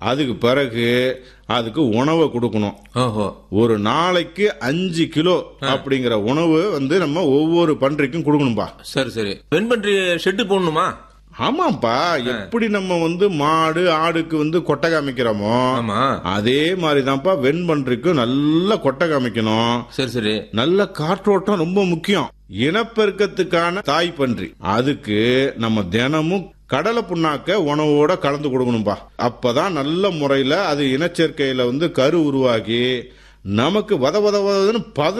அதுக்கு பிறகு அதுக்கு உணவை கொடுக்கணும் ஓஹோ ஒரு நாளைக்கு அஞ்சு கிலோ அப்படிங்கிற உணவு வந்து நம்ம ஒவ்வொரு பன்றிக்கும் கொடுக்கணும்பா சரி சரி வெண்பன்றி ஷெட்டு போடணுமா ஆமாப்பா எப்படி நம்ம வந்து மாடு ஆடுக்கு வந்து கொட்டை காமிக்கிறோமோ ஆமா அதே மாதிரிதான்ப்பா வெண்பன்றிக்கும் நல்ல கொட்டை காமிக்கணும் சரி சரி நல்ல காற்றோட்டம் ரொம்ப முக்கியம் இனப்பெருக்கத்துக்கான தாய் பன்றி அதுக்கு நம்ம தினமும் கடலை புண்ணாக்க உணவோட கலந்து கொடுக்கணும்பா அப்பதான் நல்ல முறையில அது இனச்சேர்க்கையில வந்து கரு உருவாகி நமக்கு வத வத வதன்னு